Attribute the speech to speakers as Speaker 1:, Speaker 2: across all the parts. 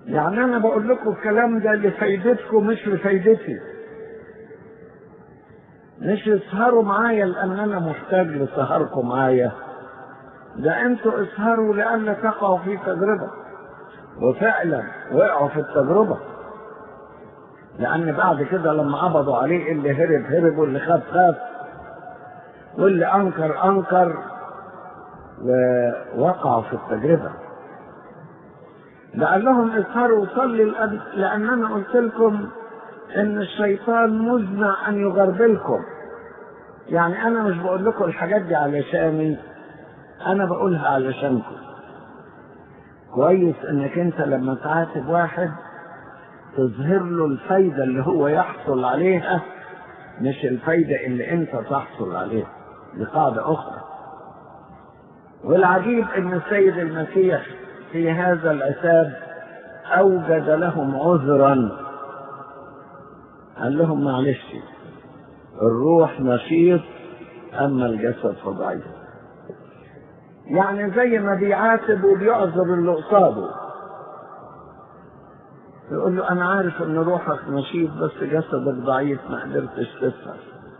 Speaker 1: يعني انا بقول لكم الكلام ده لفايدتكم مش لفايدتي مش اسهروا معايا لان انا محتاج لسهركم معايا ده انتوا اسهروا لان تقعوا في تجربه وفعلا وقعوا في التجربه لان بعد كده لما قبضوا عليه اللي هرب هرب واللي خاف خاف واللي انكر انكر ووقعوا في التجربه لقال لهم اسهروا وصلي لأن- لان انا قلت لكم ان الشيطان مزمع ان يغربلكم يعني انا مش بقول لكم الحاجات دي علشاني انا بقولها علشانكم كويس انك انت لما تعاتب واحد تظهر له الفايدة اللي هو يحصل عليها مش الفايدة اللي انت تحصل عليها دي قاعدة اخرى والعجيب ان السيد المسيح في هذا العتاب اوجد لهم عذرا قال لهم معلش الروح نشيط اما الجسد فضعيف يعني زي ما بيعاتب وبيعذر اللي قصاده يقول له انا عارف ان روحك نشيط بس جسدك ضعيف ما قدرتش تسهر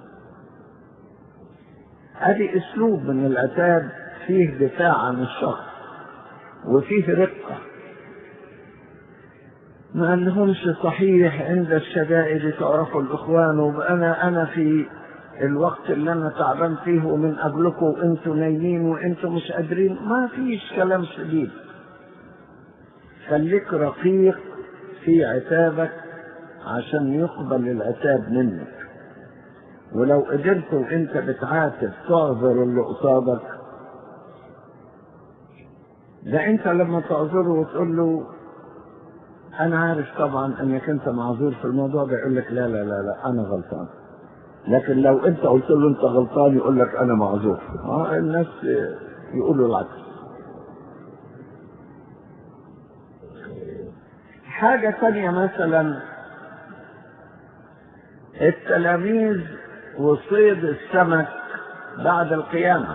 Speaker 1: ادي اسلوب من العتاب فيه دفاع عن الشخص وفيه رقه ما قالهمش صحيح عند الشدائد تعرفوا الاخوان وانا انا في الوقت اللي انا تعبان فيه ومن قبلكم وانتوا نايمين وانتوا مش قادرين ما فيش كلام شديد خليك رقيق في عتابك عشان يقبل العتاب منك ولو قدرت وانت بتعاتب تعذر اللي قصادك ده انت لما تعذره وتقول له انا عارف طبعا انك انت معذور في الموضوع ده يقول لك لا لا لا لا انا غلطان لكن لو انت قلت له انت غلطان يقول لك انا معذور اه الناس يقولوا العكس حاجة تانية مثلا التلاميذ وصيد السمك بعد القيامة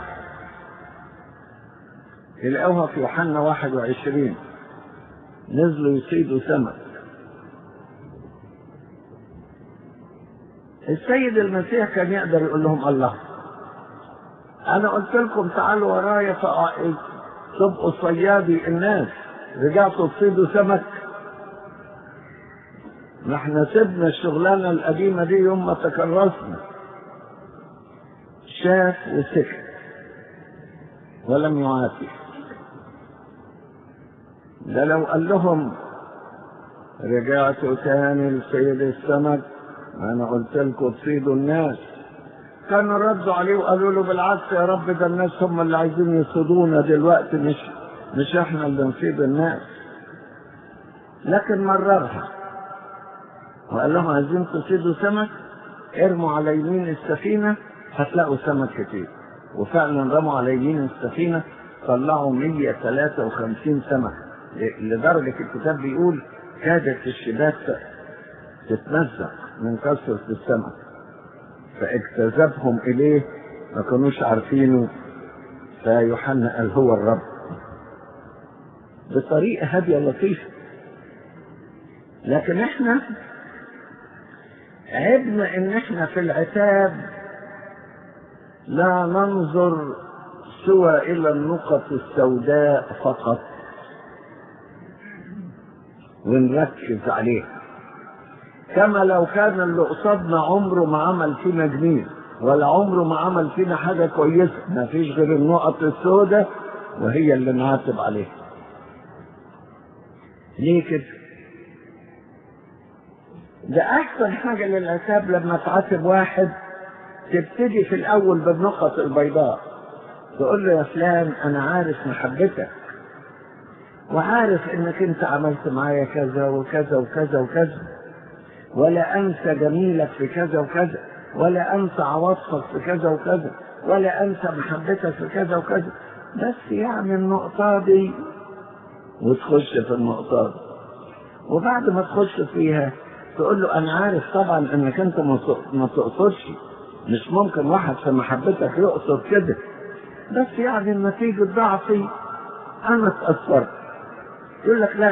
Speaker 1: تلاقوها في يوحنا 21 نزلوا يصيدوا سمك السيد المسيح كان يقدر يقول لهم الله انا قلت لكم تعالوا ورايا تبقوا صيادي الناس رجعتوا تصيدوا سمك ما احنا سيبنا الشغلانه القديمه دي يوم ما تكرسنا شاف وسكت ولم يعاتب ده لو قال لهم رجعتوا تاني لسيد السمك انا قلت لكم تصيدوا الناس كانوا ردوا عليه وقالوا له بالعكس يا رب ده الناس هم اللي عايزين يصيدونا دلوقتي مش مش احنا اللي نصيد الناس لكن مررها وقال لهم عايزين تصيدوا سمك ارموا على يمين السفينة هتلاقوا سمك كتير وفعلا رموا على يمين السفينة طلعوا 153 سمك لدرجة الكتاب بيقول كادت الشباك تتمزق من كثرة السمك فاجتذبهم إليه ما كانوش عارفينه فيوحنا قال هو الرب بطريقة هادية لطيفة لكن احنا عبنا ان احنا في العتاب لا ننظر سوى الى النقط السوداء فقط ونركز عليها كما لو كان اللي قصادنا عمره ما عمل فينا جميل ولا عمره ما عمل فينا حاجة كويسة ما فيش غير النقط السوداء وهي اللي نعاتب عليها ليه كده ده احسن حاجة للعتاب لما تعاتب واحد تبتدي في الاول بالنقط البيضاء تقول له يا فلان انا عارف محبتك وعارف انك انت عملت معايا كذا وكذا وكذا وكذا ولا انسى جميلك في كذا وكذا ولا انسى عواطفك في كذا وكذا ولا انسى محبتك في كذا وكذا بس يعني النقطة دي وتخش في النقطة دي وبعد ما تخش فيها تقول له انا عارف طبعا انك انت ما تقصدش مش ممكن واحد في محبتك يقصد كده بس يعني نتيجة ضعفي انا اتأثرت يقول لك لا